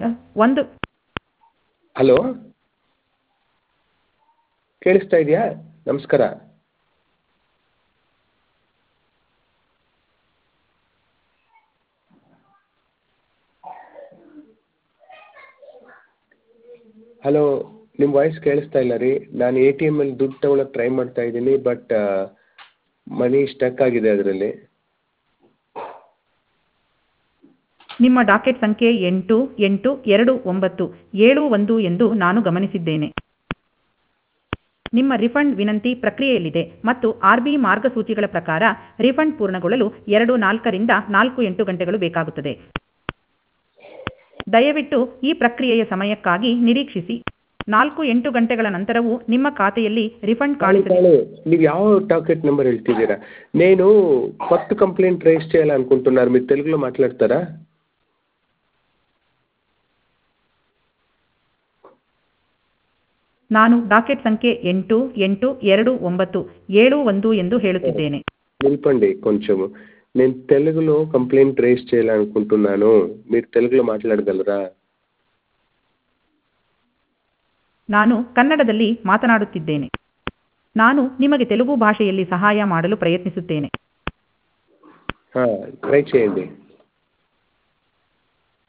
ಒಂದು ಹಲೋ ಕೇಳಿಸ್ತಾ ಇದೆಯಾ ನಮಸ್ಕಾರ ಹಲೋ ನಿಮ್ಮ ವಾಯ್ಸ್ ಕೇಳಿಸ್ತಾ ಇಲ್ಲ ರೀ ನಾನು ಎ ಟಿ ಎಮ್ಮಲ್ಲಿ ದುಡ್ಡು ತಗೊಳಕ್ಕೆ ಟ್ರೈ ಮಾಡ್ತಾ ಇದ್ದೀನಿ ಬಟ್ ಮನಿ ಸ್ಟಕ್ ಆಗಿದೆ ಅದರಲ್ಲಿ ನಿಮ್ಮ ಡಾಕೆಟ್ ಸಂಖ್ಯೆ ಎಂಟು ಎಂಟು ಎರಡು ಒಂಬತ್ತು ಏಳು ಒಂದು ಎಂದು ನಾನು ಗಮನಿಸಿದ್ದೇನೆ ನಿಮ್ಮ ರಿಫಂಡ್ ವಿನಂತಿ ಪ್ರಕ್ರಿಯೆಯಲ್ಲಿದೆ ಮತ್ತು ಆರ್ ಬಿ ಮಾರ್ಗಸೂಚಿಗಳ ಪ್ರಕಾರ ರಿಫಂಡ್ ಪೂರ್ಣಗೊಳ್ಳಲು ಎರಡು ನಾಲ್ಕರಿಂದ ನಾಲ್ಕು ಎಂಟು ಗಂಟೆಗಳು ಬೇಕಾಗುತ್ತದೆ ದಯವಿಟ್ಟು ಈ ಪ್ರಕ್ರಿಯೆಯ ಸಮಯಕ್ಕಾಗಿ ನಿರೀಕ್ಷಿಸಿ ನಾಲ್ಕು ಎಂಟು ಗಂಟೆಗಳ ನಂತರವೂ ನಿಮ್ಮ ಖಾತೆಯಲ್ಲಿ ರಿಫಂಡ್ ಕಾಣಿಸಲಿ ತಾಳು ನೀವು ಯಾವ టాకెట్ నెంబర్ ಹೇಳ್ತಿದ್ದೀರಾ నేను కొత్త కంప్లైంట్ రైజ్ చేయాలనుకుంటున్నారు మీరు తెలుగులో మాట్లాడతారా ನಾನು ಡಾಕೆಟ್ ಸಂಖ್ಯೆ ಎಂಟು ಎಂಟು ಎರಡು ಒಂಬತ್ತು ಏಳು ಒಂದು ಎಂದು ಹೇಳುತ್ತಿದ್ದೇನೆ నిలపండి కొంచెం నేను తెలుగులో కంప్లైంట్ రైజ్ చేయాలనుకుంటున్నాను మీరు తెలుగులో మాట్లాడగలరా ನಾನು ಕನ್ನಡದಲ್ಲಿ ಮಾತನಾಡುತ್ತಿದ್ದೇನೆ ನಾನು ನಿಮಗೆ ತೆಲುಗು ಭಾಷೆಯಲ್ಲಿ ಸಹಾಯ ಮಾಡಲು ಪ್ರಯತ್ನಿಸುತ್ತೇನೆ ట్రై చేయండి